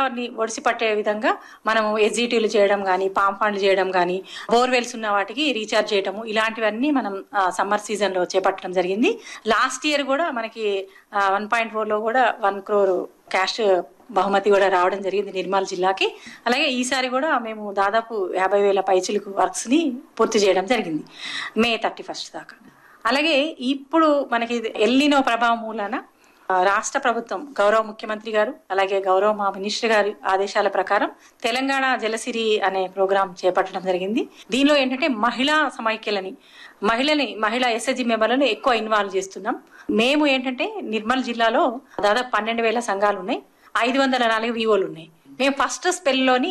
వర్షాన్ని ఒడిసి పట్టే విధంగా మనము ఎగ్జిటీలు చేయడం కానీ పాంపాండ్లు చేయడం కానీ బోర్వెల్స్ ఉన్న వాటికి రీఛార్జ్ చేయడము ఇలాంటివన్నీ మనం సమ్మర్ సీజన్ లో చేపట్టడం జరిగింది లాస్ట్ ఇయర్ కూడా మనకి వన్ పాయింట్ ఫోర్ లో కూడా వన్ క్రోర్ క్యాష్ బహుమతి కూడా రావడం జరిగింది నిర్మల్ జిల్లాకి అలాగే ఈసారి కూడా మేము దాదాపు యాభై వేల పైచులకు వర్క్స్ ని పూర్తి చేయడం జరిగింది మే థర్టీ ఫస్ట్ దాకా అలాగే ఇప్పుడు మనకి ఎల్లినో ప్రభావం మూలాన ఆ, రాష్ట్ర ప్రభుత్వం గౌరవ ముఖ్యమంత్రి గారు అలాగే గౌరవ మా మినిస్టర్ గారి ఆదేశాల ప్రకారం తెలంగాణ జలసిరి అనే ప్రోగ్రాం చేపట్టడం జరిగింది దీనిలో ఏంటంటే మహిళా సమైక్యలని మహిళని మహిళా ఎస్ఎస్జి మెంబర్లను ఎక్కువ ఇన్వాల్వ్ చేస్తున్నాం మేము ఏంటంటే నిర్మల్ జిల్లాలో దాదాపు పన్నెండు వేల సంఘాలు ఉన్నాయి ఐదు వందల నాలుగు వివోలు ఉన్నాయి మేము ఫస్ట్ స్పెల్లోని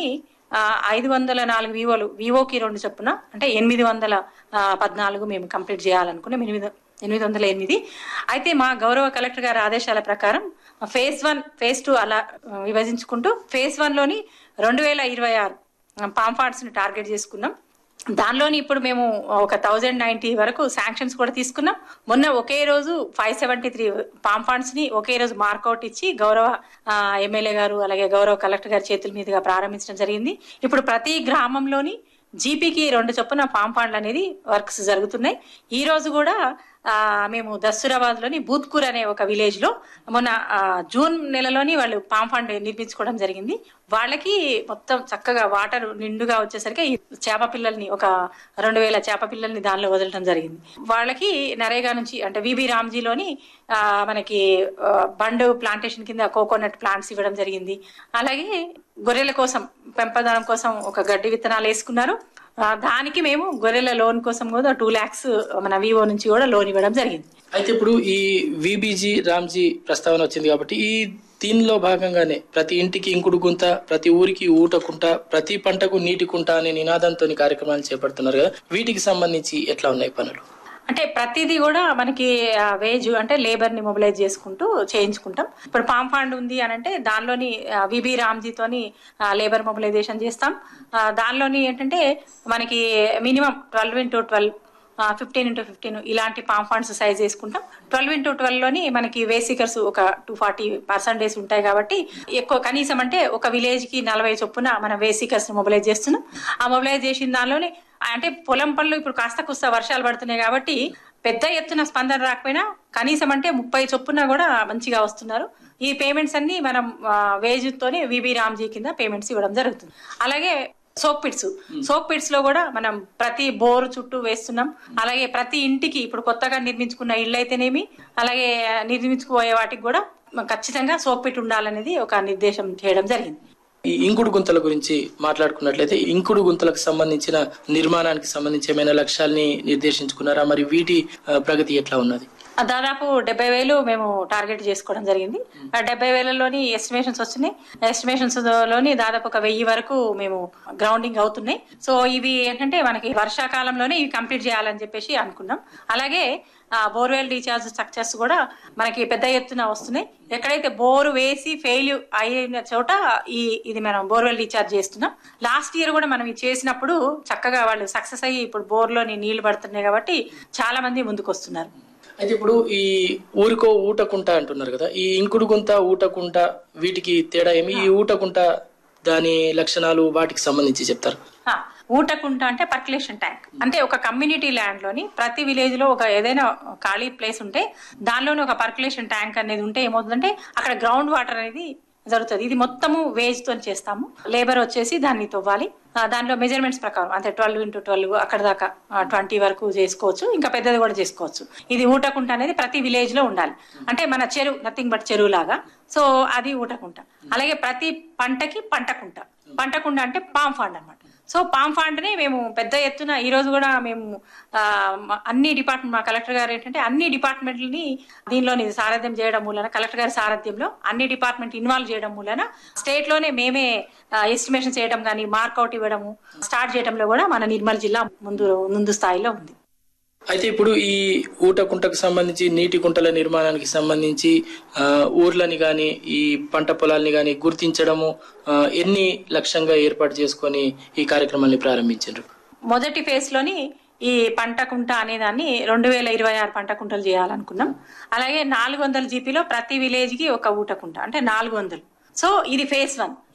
ఐదు వందల నాలుగు వివోలు వివోకి రెండు చొప్పున అంటే ఎనిమిది వందల ఆ, పద్నాలుగు మేము కంప్లీట్ చేయాలనుకున్నాం ఎనిమిది ఎనిమిది వందల ఎనిమిది అయితే మా గౌరవ కలెక్టర్ గారి ఆదేశాల ప్రకారం ఫేజ్ వన్ ఫేజ్ టూ అలా ఆ, విభజించుకుంటూ ఫేజ్ వన్ లోని రెండు వేల ఇరవై ఆరు పాంఫార్ట్స్ ని టార్గెట్ చేసుకున్నాం దానిలోని ఇప్పుడు మేము ఒక థౌజండ్ నైన్టీ వరకు శాంక్షన్స్ కూడా తీసుకున్నాం మొన్న ఒకే రోజు five seventy three farm ponds ని ఒకే రోజు మార్కౌట్ ఇచ్చి గౌరవ ఎమ్మెల్యే గారు అలాగే గౌరవ కలెక్టర్ గారి చేతుల మీదుగా ప్రారంభించడం జరిగింది ఇప్పుడు ప్రతి గ్రామంలోని జీపీకి రెండు చొప్పున పామ్ ఫండ్లు అనేది వర్క్స్ జరుగుతున్నాయి ఈ రోజు కూడా ఆ, మేము దస్తూరాబాద్ లోని బూత్కూర్ అనే ఒక విలేజ్ లో మొన్న ఆ, జూన్ నెలలోని వాళ్ళు పామ్ ఫండ్ నిర్మించుకోవడం జరిగింది వాళ్ళకి మొత్తం చక్కగా వాటర్ నిండుగా వచ్చేసరికి ఈ చేప పిల్లల్ని ఒక రెండు వేల చేప పిల్లల్ని దానిలో వదలడం జరిగింది వాళ్ళకి నరేగా నుంచి అంటే విబి రామ్జీలోని ఆ, మనకి ఆ, బండు ప్లాంటేషన్ కింద కోకోనట్ ప్లాంట్స్ ఇవ్వడం జరిగింది అలాగే గొర్రెల కోసం పెంపదనం కోసం ఒక గడ్డి విత్తనాలు వేసుకున్నారు ఆ, దానికి మేము గొర్రెల లోన్ కోసం కూడా టూ ల్యాక్స్ మన వివో నుంచి కూడా లోన్ ఇవ్వడం జరిగింది అయితే ఇప్పుడు ఈ విబీజీ రామ్జీ ప్రస్తావన వచ్చింది కాబట్టి ఈ దీనిలో భాగంగానే ప్రతి ఇంటికి ఇంకుడు గుంత ప్రతి ఊరికి ఊట కుంట ప్రతి పంటకు నీటి కుంట అనే నినాదంతో కార్యక్రమాలు చేపడుతున్నారు కదా వీటికి సంబంధించి ఎట్లా ఉన్నాయి పనులు అంటే ప్రతిదీ కూడా మనకి వేజ్ అంటే లేబర్ ని మొబిలైజ్ చేసుకుంటూ చేయించుకుంటాం ఇప్పుడు పామ్ ఫండ్ ఉంది అని అంటే దానిలోని విబి రామ్జీతోని లేబర్ మొబిలైజేషన్ చేస్తాం ఆ, దానిలోని ఏంటంటే మనకి minimum twelve into twelve fifteen into fifteen ఇలాంటి పామ్ ఫండ్స్ సైజ్ వేసుకుంటాం ట్వెల్వ్ ఇంటూ ట్వెల్వ్ లోని మనకి వేసికర్స్ ఒక టూ ఫార్టీ పర్సెంటేజ్ ఉంటాయి కాబట్టి ఎక్కువ కనీసం అంటే ఒక విలేజ్ కి నలభై చొప్పున మనం వేసికర్స్ మొబిలైజ్ చేస్తున్నాం ఆ మొబిలైజ్ చేసిన దానిలోని అంటే పొలం పనులు ఇప్పుడు కాస్త కుస్త వర్షాలు పడుతున్నాయి కాబట్టి పెద్ద ఎత్తున స్పందన రాకపోయినా కనీసం అంటే ముప్పై చొప్పున కూడా మంచిగా వస్తున్నారు ఈ పేమెంట్స్ అన్ని మనం వేజ్ తోని విబి రామ్జీ కింద పేమెంట్స్ ఇవ్వడం జరుగుతుంది అలాగే సోక్ పిట్స్ సోక్ పిట్స్ లో కూడా మనం ప్రతి బోరు చుట్టూ వేస్తున్నాం అలాగే ప్రతి ఇంటికి ఇప్పుడు కొత్తగా నిర్మించుకున్న ఇళ్ళు అయితేనేమి అలాగే నిర్మించుకుపోయే వాటికి కూడా ఖచ్చితంగా సోక్ పిట్ ఉండాలనేది ఒక నిర్దేశం చేయడం జరిగింది ఈ ఇంకుడు గుంతల గురించి మాట్లాడుకున్నట్లయితే ఇంకుడు గుంతలకు సంబంధించిన నిర్మాణానికి సంబంధించి ఏమైనా లక్ష్యాల్ని నిర్దేశించుకున్నారా మరి వీటి ఆ, ప్రగతి ఎట్లా ఉన్నది ఆ దాదాపు డెబ్బై వేలు మేము టార్గెట్ చేసుకోవడం జరిగింది ఆ డెబ్బై వేలలోని ఎస్టిమేషన్స్ వచ్చినాయి ఎస్టిమేషన్స్ లోని దాదాపు ఒక వెయ్యి వరకు మేము గ్రౌండింగ్ అవుతున్నాయి సో ఇవి ఏంటంటే మనకి వర్షాకాలంలోనే ఇవి కంప్లీట్ చేయాలని చెప్పేసి అనుకున్నాం అలాగే ఆ బోర్వెల్ రీఛార్జ్ స్ట్రక్చర్స్ కూడా మనకి పెద్ద ఎత్తున వస్తున్నాయి ఎక్కడైతే బోరు వేసి ఫెయిల్ అయిన చోట ఈ ఇది మనం బోర్వెల్ రీఛార్జ్ చేస్తున్నాం లాస్ట్ ఇయర్ కూడా మనం ఇది చేసినప్పుడు చక్కగా వాళ్ళు సక్సెస్ అయ్యి ఇప్పుడు బోర్లోని నీళ్లు పడుతున్నాయి కాబట్టి చాలా మంది ముందుకు వస్తున్నారు అయితే ఇప్పుడు ఈ ఊరికో ఊటకుంట అంటున్నారు కదా ఈ ఇంకుడు గుంత ఊటకుంట వీటికి తేడా ఏమి ఈ ఊటకుంట దాని లక్షణాలు వాటికి సంబంధించి చెప్తారు ఆ, ఊటకుంట అంటే పర్కులేషన్ ట్యాంక్ అంటే ఒక కమ్యూనిటీ ల్యాండ్ లోని ప్రతి విలేజ్ లో ఒక ఏదైనా ఖాళీ ప్లేస్ ఉంటే దానిలోనే ఒక పర్కులేషన్ ట్యాంక్ అనేది ఉంటే ఏమవుతుందంటే అక్కడ గ్రౌండ్ వాటర్ అనేది జరుగుతుంది ఇది మొత్తము వేజ్ తో చేస్తాము లేబర్ వచ్చేసి దాన్ని తవ్వాలి ఆ, దానిలో మెజర్మెంట్స్ ప్రకారం అంటే ట్వెల్వ్ ఇంటూ ట్వెల్వ్ అక్కడ దాకా ట్వంటీ వరకు చేసుకోవచ్చు ఇంకా పెద్దది కూడా చేసుకోవచ్చు ఇది ఊటకుంట అనేది ప్రతి విలేజ్ లో ఉండాలి అంటే మన చెరువు నథింగ్ బట్ చెరువు లాగా సో అది ఊటకుంట అలాగే ప్రతి పంటకి పంటకుంట పంటకుంట అంటే పామ్ ఫండ్ అన్నమాట సో పామ్ ఫండ్ ని మేము పెద్ద ఎత్తున ఈ రోజు కూడా మేము ఆ, మ- అన్ని డిపార్ట్మెంట్ మా కలెక్టర్ గారు ఏంటంటే అన్ని డిపార్ట్మెంట్లని దీనిలోని సారథ్యం చేయడం మూలన కలెక్టర్ గారి సారథ్యంలో అన్ని డిపార్ట్మెంట్ ఇన్వాల్వ్ చేయడం మూలన స్టేట్ లోనే మేమే ఎస్టిమేషన్ చేయడం కానీ మార్కౌట్ ఇవ్వడము స్టార్ట్ చేయడంలో కూడా మన నిర్మల్ జిల్లా ముందు ముందు స్థాయిలో ఉంది అయితే ఇప్పుడు ఈ ఊట కుంటకు సంబంధించి నీటి కుంటల నిర్మాణానికి సంబంధించి ఆ, ఊర్లని గాని ఈ పంట పొలాల్ని గాని గుర్తించడము ఆ, ఎన్ని లక్ష్యంగా ఏర్పాటు చేసుకొని ఈ కార్యక్రమాన్ని ప్రారంభించారు మొదటి ఫేజ్ లోని ఈ పంట కుంట అనే దాన్ని రెండు వేల ఇరవై ఆరు పంట కుంటలు చేయాలనుకున్నాం అలాగే నాలుగు వందల జీపీలో ప్రతి విలేజ్ కి ఒక ఊట కుంట అంటే నాలుగు వందలు సో ఇది ఫేజ్ వన్